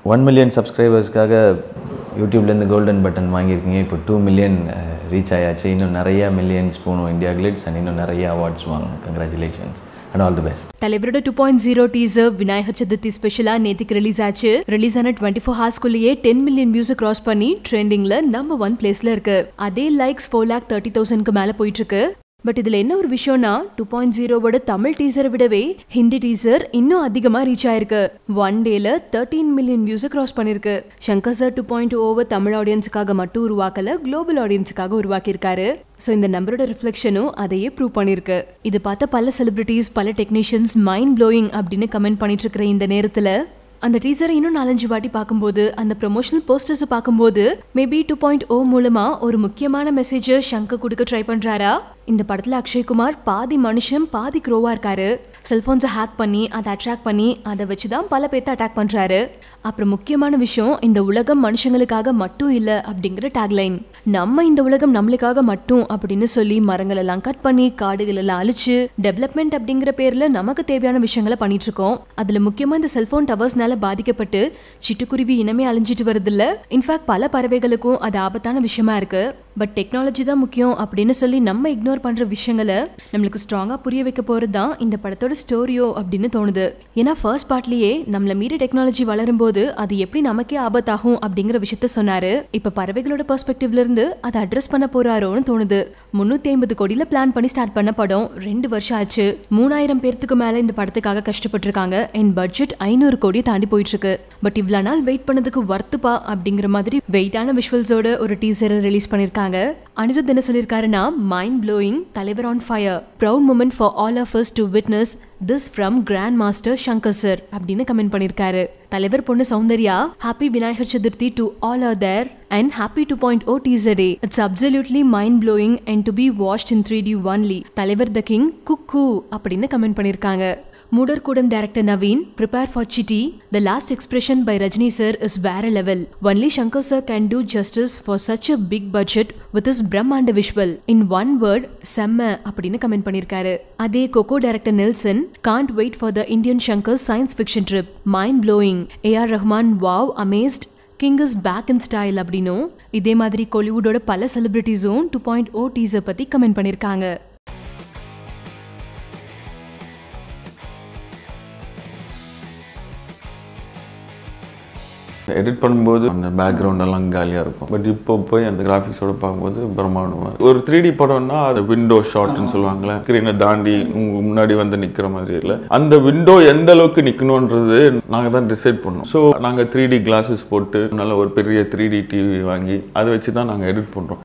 One million சப்ஸ்கிரைபர்ஸ்க்காக யூடியூப்லேருந்து golden button வாங்கியிருக்கீங்க இப்போ டூ மில்லியன் ரீச் ஆயாச்சு இன்னும் நிறையா மில்லியன்ஸ் போகணும் இந்தியா கிளிட்ஸ் அண்ட் இன்னும் நிறைய அவார்ட்ஸ் வாங்கணும் congratulations and all the best தலைவரோட two point zero teaser Vinayagar Chaturthi ஸ்பெஷலா நேத்திக்கு ரிலீஸ் ஆச்சு ரிலீஸ் ஆன டுவெண்ட்டி ஃபோர் ஹார்ஸ்க்குள்ளேயே டென் மில்லியன் வியூஸ் கிராஸ் பண்ணி ட்ரெண்டிங்ல நம்பர் ஒன் பிளேஸ்ல இருக்கு அதே லைக்ஸ் ஃபோர் லேக் தேர்ட்டி தௌசண்ட்க்கு மேல போயிட்டு இருக்கு பட் இதுல என்ன ஒரு விஷயம்னா டூ பாயிண்ட் ஜீரோவோட தமிழ் டீசரை விடவே ஹிந்தி டீசர் இன்னும் அதிகமா ரீச் ஆயிருக்கு ஒன் டேல தேர்ட்டீன் மில்லியன் வியூஸை கிராஸ் பண்ணிருக்கு Shankar sir two point over Tamil ஆடியன்ஸுக்காக மட்டும் உருவாக்கல குளோபல் ஆடியன்ஸுக்காக உருவாக்கியிருக்காரு ஸோ இந்த நம்பரோட ரிஃப்ளெக்ஷனும் அதையே ப்ரூவ் பண்ணியிருக்கு இது பார்த்த பல செலிபிரிட்டிஸ் பல டெக்னீஷியன்ஸ் மைண்ட் ப்ளோயிங் அப்படின்னு கமெண்ட் பண்ணிட்டு இருக்கிற இந்த நேரத்தில் அந்த டீசரை இன்னும் நாலஞ்சு வாட்டி பார்க்கும்போது அந்த ப்ரொமோஷனல் போஸ்டர்ஸை பார்க்கும்போது மேபி டூ பாயிண்ட் ஓ மூலமா ஒரு முக்கியமான மெசேஜை ஷங்கர் கொடுக்க ட்ரை பண்றாரா இந்த படத்துல அக்ஷய்குமார் பாதி மனுஷன் பாதி க்ரோவா இருக்காரு செல்போன்ஸை ஹேக் பண்ணி அதை அட்ராக்ட் பண்ணி அதை வச்சு தான் பல பேர்த்த அட்டாக் பண்றாரு அப்புறம் முக்கியமான விஷயம் இந்த உலகம் மனுஷங்களுக்காக மட்டும் இல்லை அப்படிங்கிற டேக்லைன் நம்ம இந்த உலகம் நம்மளுக்காக மட்டும் அப்படின்னு சொல்லி மரங்கள் எல்லாம் கட் பண்ணி காடுகள் எல்லாம் அழிச்சு டெவலப்மெண்ட் அப்படிங்கிற பேர்ல நமக்கு தேவையான விஷயங்களை பண்ணிட்டு இருக்கோம் அதுல முக்கியமா இந்த செல்போன் டவர்ஸ்னால பாதிக்கப்பட்டு சிட்டுக்குருவி இனமே அழிஞ்சிட்டு வருது இல்ல இன்ஃபேக்ட் பல பறவைகளுக்கும் அது ஆபத்தான விஷயமா இருக்கு பட் டெக்னாலஜி தான் முக்கியம் அப்படின்னு சொல்லி நம்ம இக்னோர் பண்ற விஷயங்களை நம்மளுக்கு ஸ்ட்ராங்கா புரிய வைக்க போறது தான் இந்த படத்தோட ஸ்டோரியோ அப்படின்னு தோணுது ஏன்னா ஃபர்ஸ்ட் பார்ட்லயே நம்மள மீறி டெக்னாலஜி வளரும்போது அது எப்படி நமக்கே ஆபத்தாகும் அப்படிங்கிற விஷயத்த சொன்னாரு இப்ப பறவைகளோட பெர்ஸ்பெக்டிவ்ல இருந்து அதை அட்ரஸ் பண்ண போறாரோன்னு தோணுது முன்னூத்தி ஐம்பது கோடியில பிளான் பண்ணி ஸ்டார்ட் பண்ண படம் ரெண்டு வருஷம் ஆச்சு மூணாயிரம் பேர்த்துக்கு மேல இந்த படத்துக்காக கஷ்டப்பட்டிருக்காங்க என் பட்ஜெட் ஐநூறு கோடி தாண்டி போயிட்டு இருக்கு பட் இவ்வளவு நாள் வெயிட் பண்ணதுக்கு வர்த்துப்பா அப்படிங்கிற மாதிரி வெயிட்டான விஷுவல்ஸோட ஒரு டீசரை ரிலீஸ் பண்ணிருக்காங்க அனிருத் என்ன சொல்லியிருக்காருன்னா மைண்ட் ப்ளோயிங் தலைவர் on fire proud moment for all of us to witness this from grand master Shankar sir அப்படின்னு கமெண்ட் பண்ணியிருக்காரு தலைவர் பொண்ணு Soundarya happy Vinayagar Chaturthi to all are there and happy two point O teaser day it's absolutely mind blowing and to be washed in three D only தலைவர் the king குக்கு அப்படின்னு comment பண்ணியிருக்காங்க Moodar Koodam director Naveen prepare for Chitti the last expression by Rajini sir is வேற level only Shankar sir can do justice for such a big budget with is பிரம்மாண்ட visual in one word செம்ம அப்படின்னு comment பண்ணியிருக்காரு அதே கொக்கோ director Nelson can't wait for the Indian Shankar science fiction trip mind blowing A R Rahman wow amazed king is back in style அப்படின்னும் இதே மாதிரி கோலிவுட்டோட பல செலிபிரிட்டிஸும் டூ பாயிண்ட் ஓ டீசர் பற்றி கமெண்ட் பண்ணியிருக்காங்க எடிட் பண்ணும்போது அந்த பேக்ரவுண்ட் எல்லாம் காலியாக இருக்கும் பட் இப்போ போய் அந்த கிராஃபிக்ஸோட பார்க்கும்போது பிரம்மாண்டமாக இருக்கும். ஒரு த்ரீ டி படம்னா அது விண்டோ ஷாட்னு சொல்லுவாங்களே ஸ்க்ரீனை தாண்டி உங்க முன்னாடி வந்து நிற்கிற மாதிரி இல்லை அந்த விண்டோ எந்த அளவுக்கு நிற்கணுன்றது நாங்கள் தான் டிசைட் பண்ணோம் ஸோ நாங்கள் த்ரீ டி கிளாஸஸ் போட்டு நல்ல ஒரு பெரிய த்ரீ டி டிவி வாங்கி அதை வச்சு தான் நாங்கள் எடிட் பண்ணுறோம்